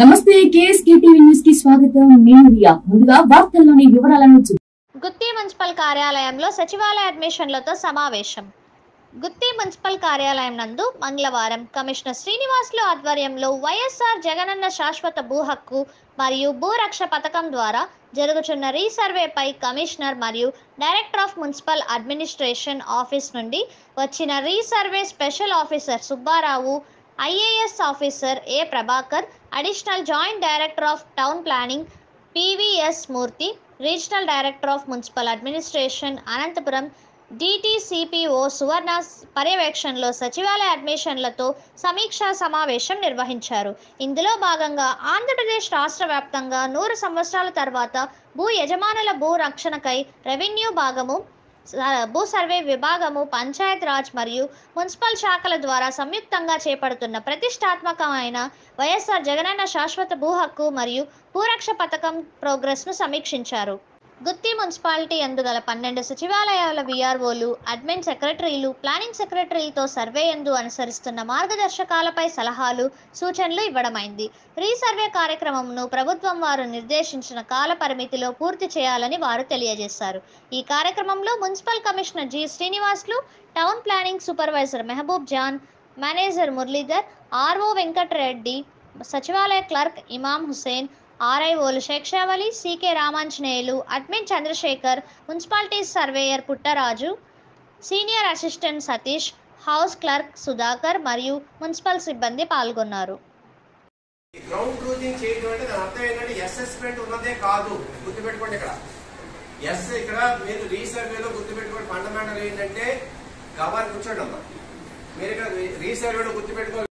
నమస్తే KSK TV news కి స్వాగతం నేను రియా ముందుగా వార్తల్లోని వివరాలను చూ- గుత్తి మున్సిపల్ కార్యాలయంలో సచివాలయ అడ్మిషన్లతో సమావేశం గుత్తి మున్సిపల్ కార్యాలయం నందు మంగళవారం కమిషనర్ శ్రీనివాసులు ఆధ్వర్యంలో వైఎస్ఆర్ జగనన్న శాశ్వత భూ హక్కు మరియు భూరక్ష పథకం ద్వారా జరుగుతున్న రీసర్వేపై కమిషనర్ మరియు director of municipal administration office నుండి వచ్చిన resurvey special officer Subbarao IAS officer A Prabhakar additional joint director of town planning PVS Murthy regional director of municipal administration Anantapur DTCPO Suvarna పర్యవేక్షణలో సచివాలయ అడ్మిషన్లతో సమీక్షా సమావేశం నిర్వహించారు ఇందులో భాగంగా ఆంధ్రప్రదేశ్ రాష్ట్ర వ్యాప్తంగా నూరు సంవత్సరాల తర్వాత భూ యజమానుల భూ రక్షణకై రెవెన్యూ భాగము స- భూ సర్వే విభాగము పంచాయత్ రాజ్ మరియు మున్సిపల్ శాఖల ద్వారా సంయుక్తంగా చేపడుతున్న ప్రతిష్టాత్మకమైన వైఎస్ఆర్ జగనన్న శాశ్వత భూ హక్కు మరియు భూరక్ష పథకం ప్రోగ్రెస్ను సమీక్షించారు గుత్తి మున్సిపాలిటీ అందుగల పన్నెండు సచివాలయాల విఆర్ఓలు అడ్మిన్ సెక్రటరీలు ప్లానింగ్ సెక్రటరీలతో సర్వే ఎందు అనుసరిస్తున్న మార్గదర్శకాలపై సలహాలు సూచనలు ఇవ్వడమైంది రీసర్వే కార్యక్రమంను ప్రభుత్వం వారు నిర్దేశించిన కాల పరిమితిలో పూర్తి చేయాలని వారు తెలియజేశారు ఈ కార్యక్రమంలో municipal commissioner G Srinivasulu town planning supervisor Mehboob Jan manager Muralidhar RO Venkatareddy సచివాలయ క్లర్క్ ఇమాం హుసేన్ ఆర్ఐఓలు Sheikshavali CK Ramanjaneyulu admin Chandrasekhar municipality surveyor Puttaraju senior assistant Satish house clerk Sudhakar మరియు మున్సిపల్ సిబ్బంది పాల్గొన్నారు ఈ గ్రౌండ్ ట్రూతింగ్ చేయడం అంటే దాని అర్థం ఏంటంటే అసెస్మెంట్ ఉన్నదే కాదు గుర్తుపెట్టుకోండి ఇక్కడ ఎస్ ఇక్కడ మీరు రీసర్వేలో గుర్తుపెట్టుకోండి ఫండమెంటల్ ఏంటంటే గవర్ కూర్చోండి అమ్మా మీరు ఇక్కడ రీసర్వేలో గుర్తుపెట్టుకోవాలి